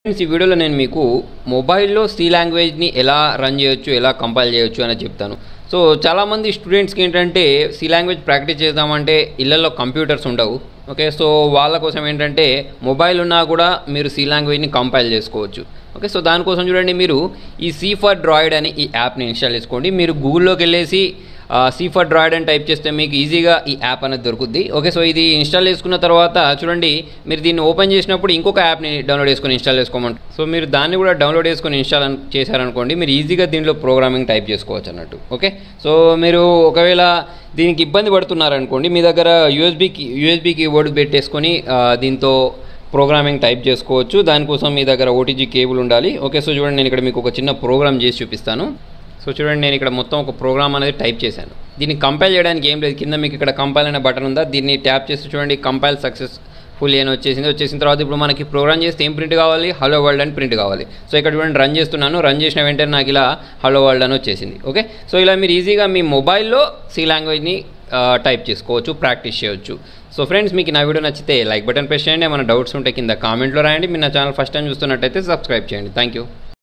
friends ఈ వీడియోలో నేను మీకు మొబైల్లో సి లాంగ్వేజ్ని ఎలా రన్ చేయొచ్చు ఎలా కంపైల్ చేయొచ్చు అని చెప్తాను సో చాలామంది స్టూడెంట్స్కి ఏంటంటే సి లాంగ్వేజ్ ప్రాక్టీస్ చేద్దామంటే ఇళ్లలో కంప్యూటర్స్ ఉండవు ఓకే సో వాళ్ళ కోసం ఏంటంటే మొబైల్ ఉన్నా కూడా మీరు సి లాంగ్వేజ్ని కంపైల్ చేసుకోవచ్చు ఓకే సో దానికోసం చూడండి మీరు ఈ సి ఫర్ డ్రాయిడ్ అని ఈ యాప్ని ఇన్స్టాల్ చేసుకోండి మీరు గూగుల్లోకి వెళ్ళేసి సి ఫర్ డ్రాయిడ్ అని టైప్ చేస్తే మీకు ఈజీగా ఈ యాప్ అనేది దొరుకుద్ది ఓకే సో ఇది ఇన్స్టాల్ చేసుకున్న తర్వాత చూడండి మీరు దీన్ని ఓపెన్ చేసినప్పుడు ఇంకొక యాప్ని డౌన్లోడ్ చేసుకొని ఇన్స్టాల్ చేసుకోమంట సో మీరు దాన్ని కూడా డౌన్లోడ్ చేసుకొని ఇన్స్టాల్ అన్- చేశారనుకోండి మీరు ఈజీగా దీంట్లో ప్రోగ్రామింగ్ టైప్ చేసుకోవచ్చు అన్నట్టు ఓకే సో మీరు ఒకవేళ దీనికి ఇబ్బంది పడుతున్నారనుకోండి మీ దగ్గర యూఎస్బీకి యూఎస్బీ కీబోర్డ్ పెట్టేసుకొని ఆ, దీంతో ప్రోగ్రామింగ్ టైప్ చేసుకోవచ్చు దానికోసం మీ దగ్గర ఓటీజీ కేబుల్ ఉండాలి ఓకే సో చూడండి నేను ఇక్కడ మీకు ఒక చిన్న ప్రోగ్రామ్ చేసి చూపిస్తాను సో చూడండి నేను ఇక్కడ మొత్తం ఒక ప్రోగ్రామ్ అనేది టైప్ చేశాను దీన్ని కంపైల్ చేయడానికి ఏం లేదు కింద మీకు ఇక్కడ కంపైల్ అనే బటన్ ఉందా దీన్ని ట్యాప్ చేసి చూడండి కంపైల్ సక్సెస్ ఫుల్ అని వచ్చేసింది వచ్చేసిన తర్వాత ఇప్పుడు మనకి ప్రోగ్రామ్ చేస్తే ఏం ప్రింట్ కావాలి హలో వరల్డ్ అని ప్రింట్ కావాలి సో ఇక్కడ చూడండి రన్ చేస్తున్నాను రన్ చేసిన వెంటనే నాకు ఇలా హలో వరల్డ్ అని వచ్చేసింది ఓకే సో ఇలా మీరు ఈజీగా మీ మొబైల్లో సి లాంగ్వేజ్ని టైప్ చేసుకోవచ్చు ప్రాక్టీస్ చేయొచ్చు సో ఫ్రెండ్స్ మీకు నా వీడియో నచ్చితే లైక్ బటన్ ప్రెస్ చేయండి ఏమైనా డౌట్స్ ఉంటే కింద కామెంట్లో రాయండి మీరు నా ఛానల్ ఫస్ట్ టైం చూస్తున్నట్టయితే సబ్స్క్రైబ్ చేయండి థ్యాంక్ యూ